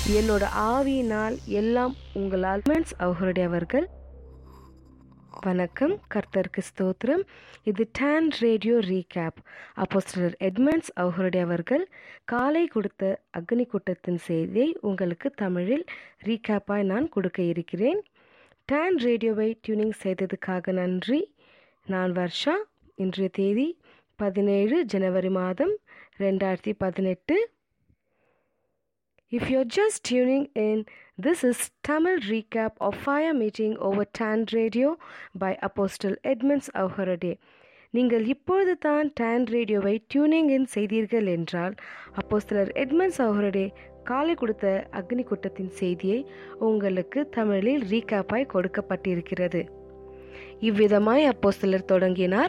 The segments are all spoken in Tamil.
என்னோட ஆவியினால் எல்லாம் உங்களால் அவர்களுடைய அவர்கள் வணக்கம் கர்த்தருக்கு ஸ்தோத்திரம் இது டான் ரேடியோ ரீகேப் அப்போஸ்டலர் எட்மண்ட்ஸ் அவர்களுடைய அவர்கள் காலை கொடுத்த அக்னி கூட்டத்தின் செய்தியை உங்களுக்கு தமிழில் ரீகேப்பாய் நான் கொடுக்க இருக்கிறேன் டான் ரேடியோவை டியூனிங் செய்ததுக்காக நன்றி நான் வர்ஷா இன்றைய தேதி பதினேழு ஜனவரி மாதம் ரெண்டாயிரத்தி பதினெட்டு If you're just tuning in, this is Tamil recap of Fire Meeting over TAN Radio by Apostle Edmonds Auharade. நீங்கள் இப்பொழுது தான் டான் ரேடியோவை டியூனிங் இன் செய்தீர்கள் என்றால் அப்போஸ்தலர் எட்மண்ட்ஸ் அவருடைய காலை கொடுத்த அக்னி கூட்டத்தின் செய்தியை உங்களுக்கு தமிழில் ரீகேப்பாய் கொடுக்கப்பட்டிருக்கிறது இவ்விதமாய் அப்போஸ்தலர் தொடங்கினார்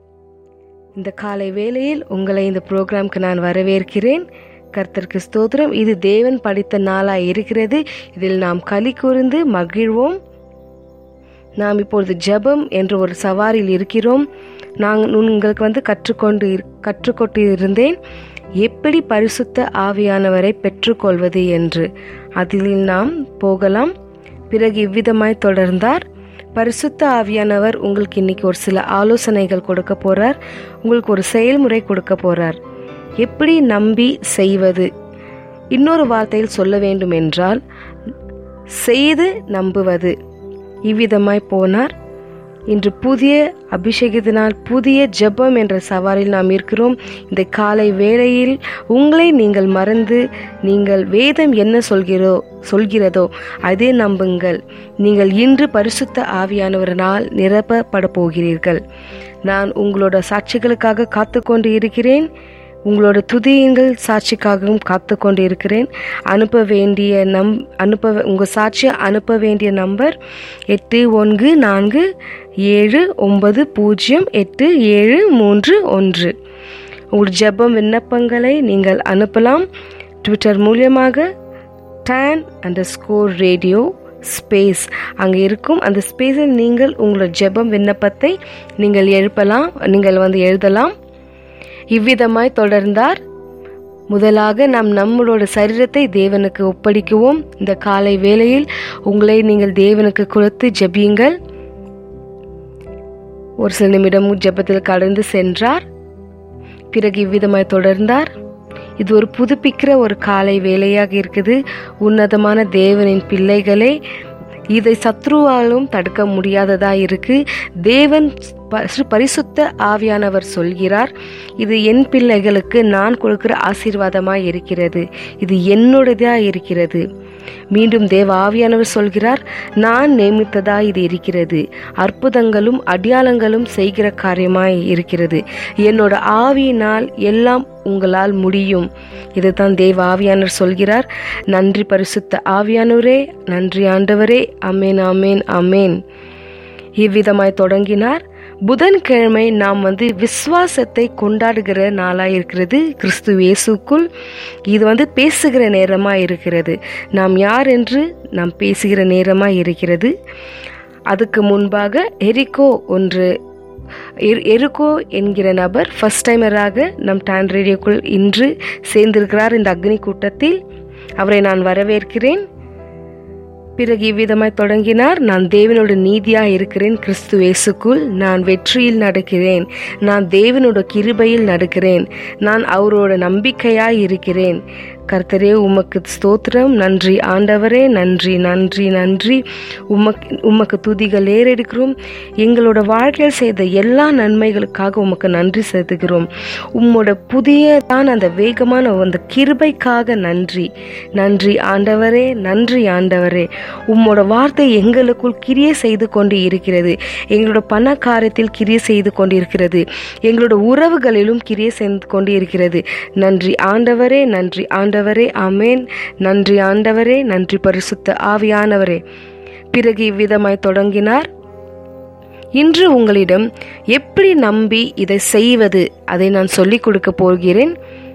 இந்த காலை வேளையில் உங்களை இந்த ப்ரோக்ராம்க்கு நான் வரவேற்கிறேன் கர்த்தருக்கு ஸ்தோத்திரம் இது தேவன் படித்த நாளாய் இருக்கிறது இதில் நாம் களி கூர்ந்து மகிழ்வோம் நாம் இப்பொழுது ஜெபம் என்ற ஒரு சவாரில் இருக்கிறோம் நான் உங்களுக்கு வந்து கற்றுக்கொண்டு கற்றுக்கொண்டு இருந்தேன் எப்படி பரிசுத்த ஆவியானவரை பெற்றுக்கொள்வது என்று அதில் நாம் போகலாம் பிறகு இவ்விதமாய் தொடர்ந்தார் பரிசுத்த ஆவியானவர் உங்களுக்கு இன்னைக்கு ஒரு சில ஆலோசனைகள் கொடுக்க போறார் உங்களுக்கு ஒரு செயல்முறை கொடுக்க போறார் எப்படி நம்பி செய்வது இன்னொரு வார்த்தையில் சொல்ல வேண்டும் என்றால் செய்து நம்புவது இவ்விதமாய் போனார் இன்று புதிய அபிஷேகத்தினால் புதிய ஜெபம் என்ற சவாலில் நாம் இருக்கிறோம் இந்த காலை வேளையில் உங்களை நீங்கள் மறந்து நீங்கள் வேதம் என்ன சொல்கிறோ சொல்கிறதோ அதே நம்புங்கள் நீங்கள் இன்று பரிசுத்த ஆவியானவரனால் நிரப்பப்பட போகிறீர்கள் நான் உங்களோட சாட்சிகளுக்காக காத்து கொண்டு இருக்கிறேன் உங்களோட துதியங்கள் சாட்சிக்காகவும் காத்து கொண்டு இருக்கிறேன் அனுப்ப வேண்டிய நம் அனுப்ப உங்கள் சாட்சியை அனுப்ப வேண்டிய நம்பர் எட்டு ஒன்று நான்கு ஏழு ஒன்பது பூஜ்ஜியம் எட்டு ஏழு மூன்று ஒன்று உங்கள் ஜெபம் விண்ணப்பங்களை நீங்கள் அனுப்பலாம் ட்விட்டர் மூலியமாக Dan underscore radio space அங்கே இருக்கும் அந்த ஸ்பேஸில் நீங்கள் உங்களோட ஜெபம் விண்ணப்பத்தை நீங்கள் எழுப்பலாம் நீங்கள் வந்து எழுதலாம் இவ்விதமாய் தொடர்ந்தார் முதலாக நாம் நம்மளோட சரீரத்தை தேவனுக்கு ஒப்படைக்குவோம் இந்த காலை வேளையில் உங்களை நீங்கள் தேவனுக்கு கொடுத்து ஜெபியுங்கள் ஒரு சில நிமிடம் ஜெபத்தில் கடந்து சென்றார் பிறகு இவ்விதமாய் தொடர்ந்தார் இது ஒரு புதுப்பிக்கிற ஒரு காலை வேலையாக இருக்குது உன்னதமான தேவனின் பிள்ளைகளே இதை சத்ருவாலும் தடுக்க முடியாததா இருக்கு தேவன் பரிசுத்த ஆவியானவர் சொல்கிறார் இது என் பிள்ளைகளுக்கு நான் கொடுக்கிற ஆசீர்வாதமாய் இருக்கிறது இது என்னுடையதா இருக்கிறது மீண்டும் தேவ ஆவியானவர் சொல்கிறார் நான் நியமித்ததா இது இருக்கிறது அற்புதங்களும் அடையாளங்களும் செய்கிற காரியமாய் இருக்கிறது என்னோட ஆவியினால் எல்லாம் உங்களால் முடியும் இதுதான் தேவ ஆவியானவர் சொல்கிறார் நன்றி பரிசுத்த ஆவியானவரே நன்றி ஆண்டவரே அமேன் அமேன் அமேன் இவ்விதமாய் தொடங்கினார் புதன்கிழமை நாம் வந்து விசுவாசத்தை கொண்டாடுகிற நாளாக இருக்கிறது கிறிஸ்து இயேசுக்குள் இது வந்து பேசுகிற நேரமாக இருக்கிறது நாம் யார் என்று நாம் பேசுகிற நேரமாக இருக்கிறது அதுக்கு முன்பாக எரிக்கோ ஒன்று எருக்கோ என்கிற நபர் ஃபர்ஸ்ட் டைமராக நம் டான் ரேடியோக்குள் இன்று சேர்ந்திருக்கிறார் இந்த அக்னி கூட்டத்தில் அவரை நான் வரவேற்கிறேன் பிறகு இவ்விதமாய் தொடங்கினார் நான் தேவனோட நீதியாக இருக்கிறேன் கிறிஸ்து இயேசுக்குள் நான் வெற்றியில் நடக்கிறேன் நான் தேவனோட கிருபையில் நடக்கிறேன் நான் அவரோட நம்பிக்கையாய் இருக்கிறேன் கர்த்தரே உமக்கு ஸ்தோத்திரம் நன்றி ஆண்டவரே நன்றி நன்றி நன்றி உமக்கு உமக்கு துதிகள் ஏறெடுக்கிறோம் எங்களோட வாழ்க்கையில் செய்த எல்லா நன்மைகளுக்காக உமக்கு நன்றி செலுத்துகிறோம் உம்மோட புதிய தான் அந்த வேகமான அந்த கிருபைக்காக நன்றி நன்றி ஆண்டவரே நன்றி ஆண்டவரே உம்மோட வார்த்தை எங்களுக்குள் கிரியை செய்து கொண்டு இருக்கிறது எங்களோட பண காரியத்தில் கிரியை செய்து கொண்டு இருக்கிறது எங்களோட உறவுகளிலும் கிரியை செய்து கொண்டு இருக்கிறது நன்றி ஆண்டவரே நன்றி ஆண்டவரே அமேன் நன்றி ஆண்டவரே நன்றி பரிசுத்த ஆவியானவரே பிறகு இவ்விதமாய் தொடங்கினார் இன்று உங்களிடம் எப்படி நம்பி இதை செய்வது அதை நான் சொல்லிக் கொடுக்க போகிறேன்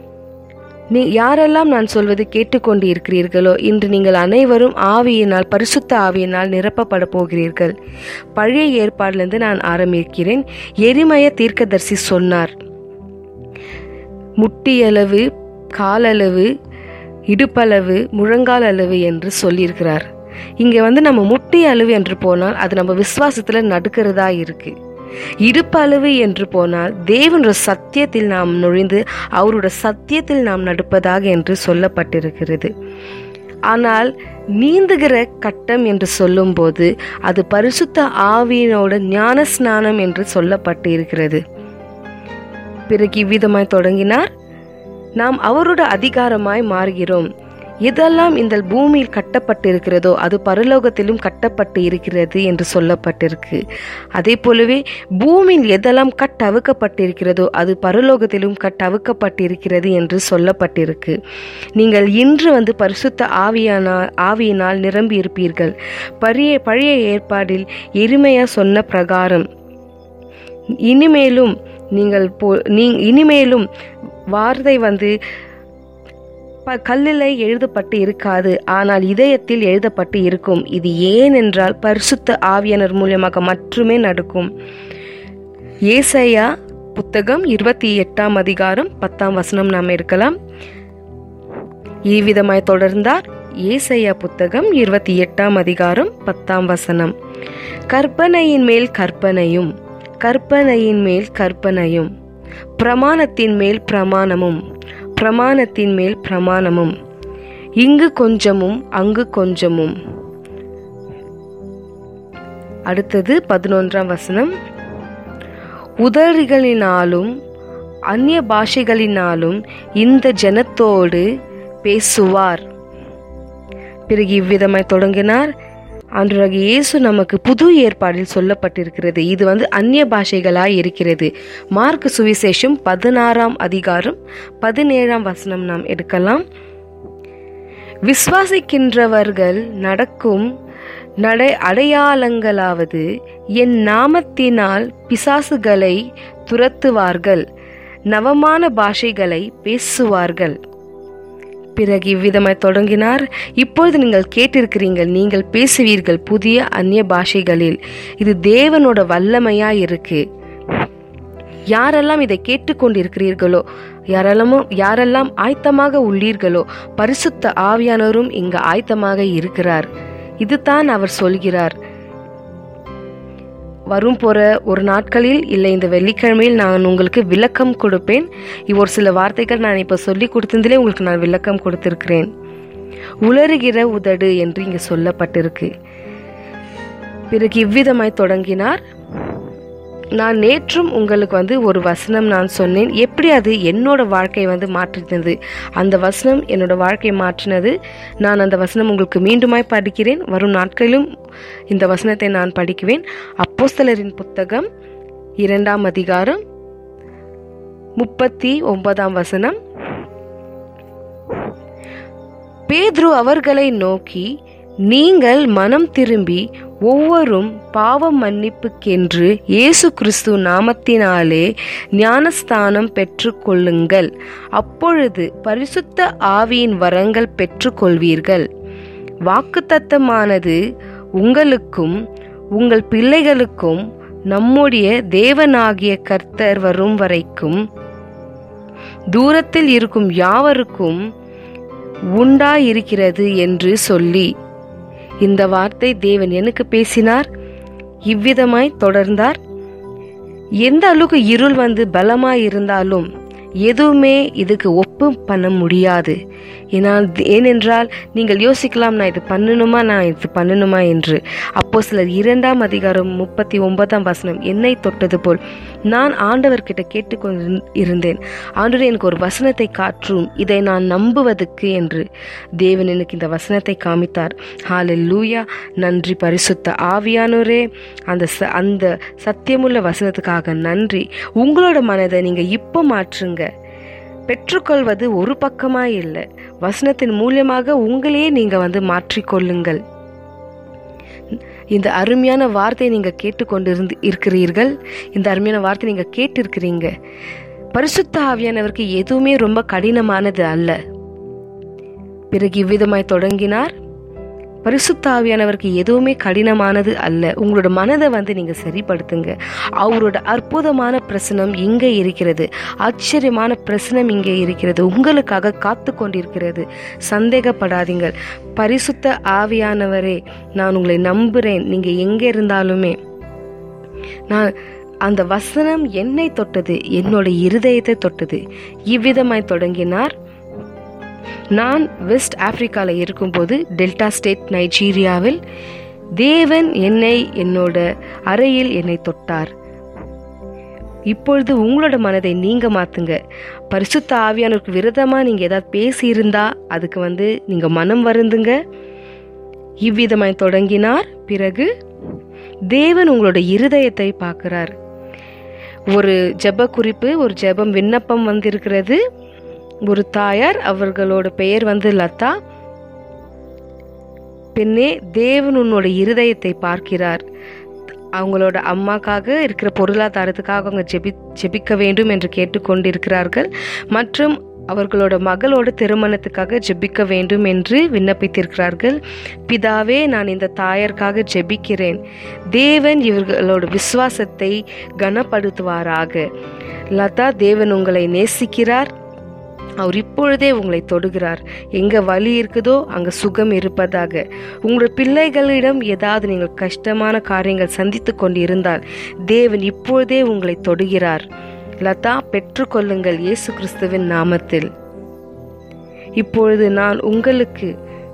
நீ யாரெல்லாம் நான் சொல்வது கேட்டுக்கொண்டு இருக்கிறீர்களோ இன்று நீங்கள் அனைவரும் ஆவியினால் பரிசுத்த ஆவியினால் நிரப்பப்பட போகிறீர்கள் பழைய ஏற்பாடிலிருந்து நான் ஆரம்பிக்கிறேன் எரிமய தீர்க்கதரிசி சொன்னார் முட்டியளவு காலளவு இடுப்பளவு முழங்கால் அளவு என்று சொல்லியிருக்கிறார் இங்கே வந்து நம்ம முட்டி அளவு என்று போனால் அது நம்ம விசுவாசத்தில் நடுக்கிறதா இருக்கு இடுப்பளவு என்று போனால் தேவனோட சத்தியத்தில் நாம் நுழைந்து அவரோட சத்தியத்தில் நாம் நடுப்பதாக என்று சொல்லப்பட்டிருக்கிறது ஆனால் நீந்துகிற கட்டம் என்று சொல்லும்போது அது பரிசுத்த ஆவியினோட ஞான ஸ்நானம் என்று சொல்லப்பட்டு இருக்கிறது பிறகு இவ்விதமாய் தொடங்கினார் நாம் அவரோட அதிகாரமாய் மாறுகிறோம் எதெல்லாம் இந்த பூமியில் கட்டப்பட்டிருக்கிறதோ அது பரலோகத்திலும் கட்டப்பட்டு இருக்கிறது என்று சொல்லப்பட்டிருக்கு அதே போலவே பூமியில் எதெல்லாம் கட்டவுக்கப்பட்டிருக்கிறதோ அது பரலோகத்திலும் கட்டவுக்கப்பட்டிருக்கிறது என்று சொல்லப்பட்டிருக்கு நீங்கள் இன்று வந்து பரிசுத்த ஆவியானால் ஆவியினால் நிரம்பி இருப்பீர்கள் பழைய பழைய ஏற்பாடில் எளிமையா சொன்ன பிரகாரம் இனிமேலும் நீங்கள் போ நீ இனிமேலும் வார்த்தை வந்து ப கல்லில் எழுதப்பட்டு இருக்காது ஆனால் இதயத்தில் எழுதப்பட்டு இருக்கும் இது ஏன் என்றால் பரிசுத்த ஆவியனர் மூலியமாக மட்டுமே நடக்கும் ஏசையா புத்தகம் இருபத்தி எட்டாம் அதிகாரம் பத்தாம் வசனம் நாம் இருக்கலாம் இவ்விதமாய் தொடர்ந்தார் ஏசையா புத்தகம் இருபத்தி எட்டாம் அதிகாரம் பத்தாம் வசனம் கற்பனையின் மேல் கற்பனையும் கற்பனையின் மேல் கற்பனையும் பிரமாணத்தின் மேல் பிரமாணமும் பிரமாணத்தின் மேல் பிரமாணமும் இங்கு கொஞ்சமும் அங்கு கொஞ்சமும் அடுத்தது பதினொன்றாம் வசனம் உதறிகளினாலும் அந்நிய பாஷைகளினாலும் இந்த ஜனத்தோடு பேசுவார் பிறகு இவ்விதமாய் தொடங்கினார் அன்றாக இயேசு நமக்கு புது ஏற்பாடில் சொல்லப்பட்டிருக்கிறது இது வந்து அந்நிய பாஷைகளாய் இருக்கிறது மார்க் சுவிசேஷம் பதினாறாம் அதிகாரம் பதினேழாம் வசனம் நாம் எடுக்கலாம் விசுவாசிக்கின்றவர்கள் நடக்கும் நடை அடையாளங்களாவது என் நாமத்தினால் பிசாசுகளை துரத்துவார்கள் நவமான பாஷைகளை பேசுவார்கள் பிறகு இவ்விதமாய் தொடங்கினார் இப்பொழுது நீங்கள் கேட்டிருக்கிறீர்கள் நீங்கள் பேசுவீர்கள் புதிய அந்நிய பாஷைகளில் இது தேவனோட வல்லமையா இருக்கு யாரெல்லாம் இதை கேட்டுக்கொண்டிருக்கிறீர்களோ யாரெல்லாமோ யாரெல்லாம் ஆயத்தமாக உள்ளீர்களோ பரிசுத்த ஆவியானவரும் இங்கு ஆயத்தமாக இருக்கிறார் இதுதான் அவர் சொல்கிறார் வரும் போற ஒரு நாட்களில் இல்லை இந்த வெள்ளிக்கிழமையில் நான் உங்களுக்கு விளக்கம் கொடுப்பேன் ஒரு சில வார்த்தைகள் நான் இப்போ சொல்லி கொடுத்ததிலே உங்களுக்கு நான் விளக்கம் கொடுத்திருக்கிறேன் உளறுகிற உதடு என்று இங்கு சொல்லப்பட்டிருக்கு பிறகு இவ்விதமாய் தொடங்கினார் நான் நேற்றும் உங்களுக்கு வந்து ஒரு வசனம் நான் சொன்னேன் எப்படி அது என்னோட வாழ்க்கையை வந்து மாற்றினது அந்த வசனம் என்னோட வாழ்க்கையை மாற்றினது நான் அந்த வசனம் உங்களுக்கு மீண்டுமாய் படிக்கிறேன் வரும் நாட்களிலும் இந்த வசனத்தை நான் படிக்குவேன் அப்போஸ்தலரின் புத்தகம் இரண்டாம் அதிகாரம் முப்பத்தி ஒன்பதாம் வசனம் பேத்ரு அவர்களை நோக்கி நீங்கள் மனம் திரும்பி ஒவ்வொரும் பாவம் மன்னிப்புக்கென்று இயேசு கிறிஸ்து நாமத்தினாலே ஞானஸ்தானம் பெற்றுக்கொள்ளுங்கள் அப்பொழுது பரிசுத்த ஆவியின் வரங்கள் பெற்றுக்கொள்வீர்கள் வாக்குத்தத்தமானது உங்களுக்கும் உங்கள் பிள்ளைகளுக்கும் நம்முடைய தேவனாகிய கர்த்தர் வரும் வரைக்கும் தூரத்தில் இருக்கும் யாவருக்கும் உண்டாயிருக்கிறது என்று சொல்லி இந்த வார்த்தை தேவன் எனக்கு பேசினார் இவ்விதமாய் தொடர்ந்தார் எந்த அளவுக்கு இருள் வந்து பலமாய் இருந்தாலும் எதுவுமே இதுக்கு ஒப்பு பண்ண முடியாது ஏனால் ஏனென்றால் நீங்கள் யோசிக்கலாம் நான் இது பண்ணணுமா நான் இது பண்ணணுமா என்று அப்போ சிலர் இரண்டாம் அதிகாரம் முப்பத்தி ஒன்பதாம் வசனம் என்னை தொட்டது போல் நான் ஆண்டவர்கிட்ட கேட்டுக்கொண்டு இருந்தேன் ஆண்டவர் எனக்கு ஒரு வசனத்தை காற்றும் இதை நான் நம்புவதற்கு என்று தேவன் எனக்கு இந்த வசனத்தை காமித்தார் ஹாலில் லூயா நன்றி பரிசுத்த ஆவியானோரே அந்த ச அந்த சத்தியமுள்ள வசனத்துக்காக நன்றி உங்களோட மனதை நீங்கள் இப்போ மாற்றுங்க பெற்றுக்கொள்வது ஒரு பக்கமாக இல்லை வசனத்தின் மூலியமாக உங்களையே நீங்கள் வந்து மாற்றிக்கொள்ளுங்கள் இந்த அருமையான வார்த்தையை நீங்கள் கேட்டுக்கொண்டு இருந்து இருக்கிறீர்கள் இந்த அருமையான வார்த்தை நீங்கள் கேட்டிருக்கிறீங்க பரிசுத்த ஆவியானவருக்கு எதுவுமே ரொம்ப கடினமானது அல்ல பிறகு இவ்விதமாய் தொடங்கினார் பரிசுத்தாவியானவருக்கு எதுவுமே கடினமானது அல்ல உங்களோட மனதை வந்து நீங்கள் சரிப்படுத்துங்க அவரோட அற்புதமான பிரசனம் இங்கே இருக்கிறது ஆச்சரியமான பிரசனம் இங்கே இருக்கிறது உங்களுக்காக காத்து கொண்டிருக்கிறது சந்தேகப்படாதீங்கள் பரிசுத்த ஆவியானவரே நான் உங்களை நம்புகிறேன் நீங்கள் எங்கே இருந்தாலுமே நான் அந்த வசனம் என்னை தொட்டது என்னோட இருதயத்தை தொட்டது இவ்விதமாய் தொடங்கினார் நான் வெஸ்ட் ஆப்பிரிக்காவில் இருக்கும்போது டெல்டா ஸ்டேட் நைஜீரியாவில் தேவன் என்னை என்னோட அறையில் என்னை தொட்டார் இப்பொழுது உங்களோட மனதை நீங்க மாத்துங்க பரிசுத்த ஆவியானவருக்கு விரதமா நீங்க ஏதாவது பேசியிருந்தா அதுக்கு வந்து நீங்க மனம் வருந்துங்க இவ்விதமாய் தொடங்கினார் பிறகு தேவன் உங்களோட இருதயத்தை பார்க்கிறார் ஒரு ஜெப குறிப்பு ஒரு ஜெபம் விண்ணப்பம் வந்திருக்கிறது ஒரு தாயார் அவர்களோட பெயர் வந்து லதா பெண்ணே தேவன் உன்னோட இருதயத்தை பார்க்கிறார் அவங்களோட அம்மாக்காக இருக்கிற பொருளாதாரத்துக்காக அவங்க ஜெபி ஜெபிக்க வேண்டும் என்று கேட்டுக்கொண்டிருக்கிறார்கள் மற்றும் அவர்களோட மகளோட திருமணத்துக்காக ஜெபிக்க வேண்டும் என்று விண்ணப்பித்திருக்கிறார்கள் பிதாவே நான் இந்த தாயருக்காக ஜெபிக்கிறேன் தேவன் இவர்களோட விசுவாசத்தை கனப்படுத்துவாராக லதா தேவன் உங்களை நேசிக்கிறார் அவர் இப்பொழுதே உங்களை தொடுகிறார் எங்க வலி இருக்குதோ அங்க சுகம் இருப்பதாக உங்களோட பிள்ளைகளிடம் ஏதாவது நீங்கள் கஷ்டமான காரியங்கள் சந்தித்து கொண்டு இருந்தால் தேவன் இப்பொழுதே உங்களை தொடுகிறார் லதா பெற்றுக்கொள்ளுங்கள் இயேசு கிறிஸ்துவின் நாமத்தில் இப்பொழுது நான் உங்களுக்கு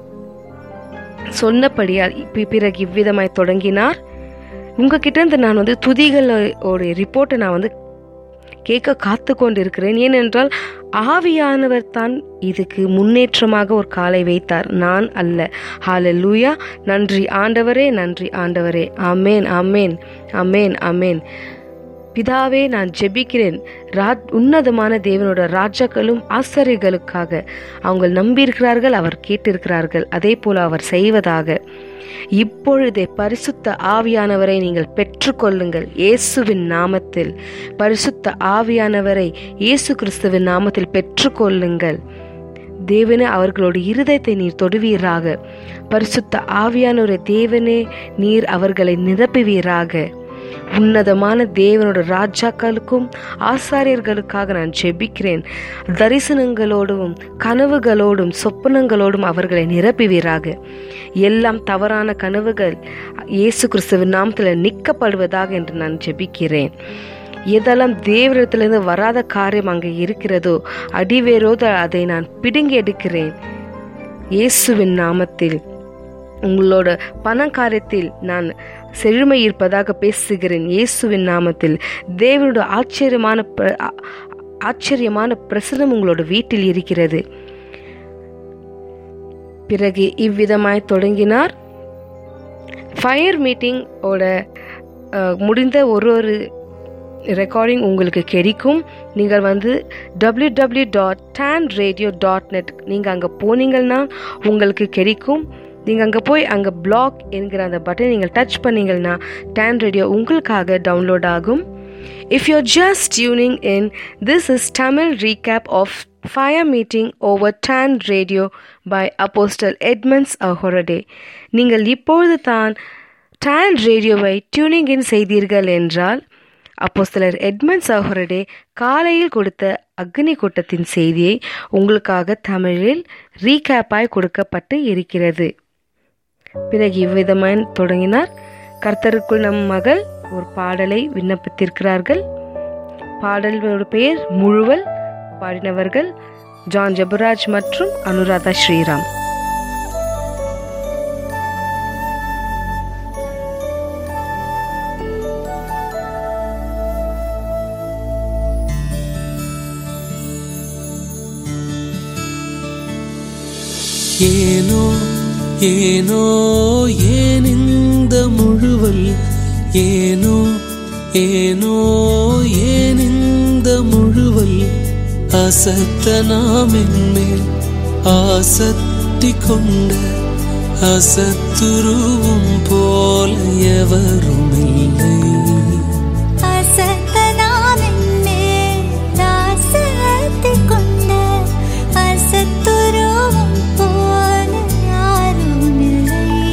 சொன்னபடியால் பி- பிறகு இவ்விதமாய் தொடங்கினார் உங்ககிட்ட இருந்து நான் வந்து துதிகளோட ரிப்போர்ட்டை நான் வந்து கேட்க காத்து கொண்டிருக்கிறேன் ஏனென்றால் ஆவியானவர் தான் இதுக்கு முன்னேற்றமாக ஒரு காலை வைத்தார் நான் அல்ல ஹalleluya நன்றி ஆண்டவரே நன்றி ஆண்டவரே ஆமேன் ஆமேன் ஆமேன் ஆமேன் பிதாவே நான் ஜெபிக்கிறேன் ராஜ் உன்னதமான தேவனோட ராஜாக்களும் ஆசிரியர்களுக்காக அவங்க நம்பியிருக்கிறார்கள் அவர் கேட்டிருக்கிறார்கள் அதே போல அவர் செய்வதாக இப்பொழுதே பரிசுத்த ஆவியானவரை நீங்கள் பெற்றுக்கொள்ளுங்கள் இயேசுவின் நாமத்தில் பரிசுத்த ஆவியானவரை இயேசு கிறிஸ்துவின் நாமத்தில் பெற்றுக்கொள்ளுங்கள் தேவனே அவர்களோட இருதயத்தை நீர் தொடுவீராக பரிசுத்த ஆவியானவரே தேவனே நீர் அவர்களை நிரப்புவீராக உன்னதமான தேவனோட ராஜாக்களுக்கும் ஆசாரியர்களுக்காக நான் ஜெபிக்கிறேன் தரிசனங்களோடும் கனவுகளோடும் சொப்பனங்களோடும் அவர்களை நிரப்புவீராக எல்லாம் தவறான கனவுகள் இயேசு கிறிஸ்துவின் நாமத்தில் நிற்கப்படுவதாக என்று நான் ஜெபிக்கிறேன் எதெல்லாம் தேவரிடத்திலிருந்து வராத காரியம் அங்கே இருக்கிறதோ அடிவேரோத அதை நான் பிடுங்கி எடுக்கிறேன் இயேசுவின் நாமத்தில் உங்களோட பண காரியத்தில் நான் செழுமை இருப்பதாக பேசுகிறேன் இயேசுவின் நாமத்தில் தேவனோட ஆச்சரியமான பிர- ஆ- ஆச்சரியமான பிரசனம் உங்களோட வீட்டில் இருக்கிறது பிறகு இவ்விதமாய் தொடங்கினார் ஃபயர் மீட்டிங் ஓட அஹ், முடிந்த ஒரு ஒரு ரெக்கார்டிங் உங்களுக்கு கிடைக்கும் நீங்கள் வந்து W W dot Dan radio dot net நீங்கள் அங்கே போனீங்கன்னா உங்களுக்கு கிடைக்கும் நீங்கள் அங்கே போய் அங்கே பிளாக் என்கிற அந்த பட்டன் நீங்கள் டச் பண்ணீங்கன்னா டேன் ரேடியோ உங்களுக்காக டவுன்லோட் ஆகும் if you just tuning in this is Tamil recap of fire meeting over Dan radio by apostle Edmunds அஹொரடே நீங்கள் இப்பொழுது தான் டேன் ரேடியோவை டியூனிங் இன் செய்தீர்கள் என்றால் அப்போஸ்தலர் எட்மண்ட் சஹோரடே காலையில் கொடுத்த அக்னி கூட்டத்தின் செய்தியை உங்களுக்காக தமிழில் ரீகேப்பாய் கொடுக்கப்பட்டு இருக்கிறது பிறகு இவ்விதமாய் தொடங்கினார் கர்த்தருக்குள் நம் மகள் ஒரு பாடலை விண்ணப்பித்திருக்கிறார்கள் பாடலோட பெயர் முழுவல் பாடினவர்கள் ஜான் ஜெபராஜ் மற்றும் அனுராதா ஸ்ரீராம் ஏனோ ஏனோ ஏன் இந்த முழுவல் ஏனோ ஏனோ ஏன் இந்த முழுவல் அசத்த நாம் என்மேல் ஆசத்தி கொண்ட அசத்துருவும் போல எவரும் இல்லை அசத்தனாமென்னே ராசத்தை கொண்ட அசத்துருவும் போல யாரும் இல்லை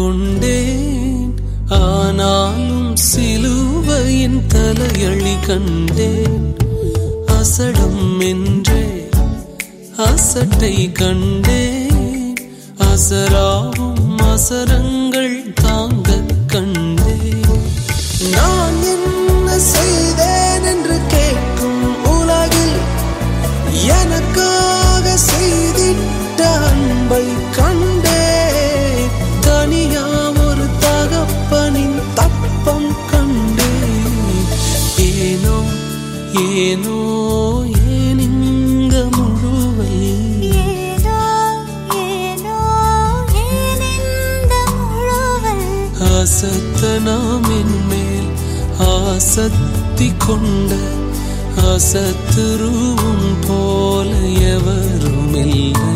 கொண்டேன் ஆனாலும் சிலுவையின் தலையழி கண்டேன் அசடம் என்றே அசட்டை கண்டேன் அசராவும் அசரங்கள் தாங்க கண்டேன் நான் என்ன செய்தேன் என்று கேட்கும் உலகில் எனக்காக செய்திட்ட அன்பை கண்டே தனியா ஒரு தகப்பனின் தப்பம் கண்டே ஏனோ ஏனோ ஏன் இங்க முழுவல் ஏனோ ஏனோ ஏன் இந்த முழுவல் அசத்த நாம் என்மேல் ஆசத்தி கொண்ட அசத்துருவும் போல எவரும் இல்லை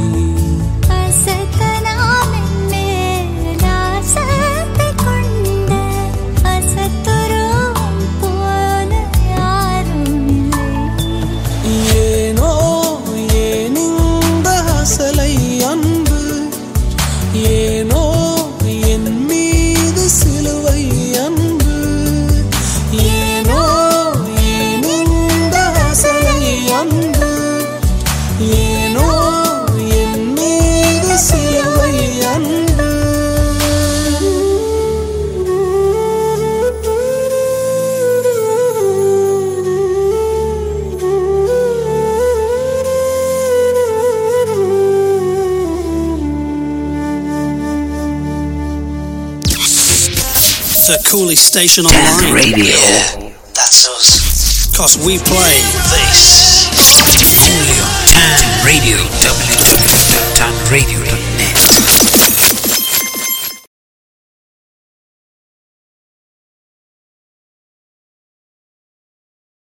அசத்தனாமின் மேல் ஆசத்தை கொண்ட அசத்துருவும் போல யாரும் இல்லை ஏனோ ஏன் இந்த அசலை அன்பு ஏனோ என் மீது சிலுவை அன்பு ஏனோ ஏன் இந்த அசலை அன்பு ஏனோ என் மீது சிலுவை அன்பு The coolest station online. Radio. That's us. Cause we play This. Only on Tan Radio. www.tanradio.net.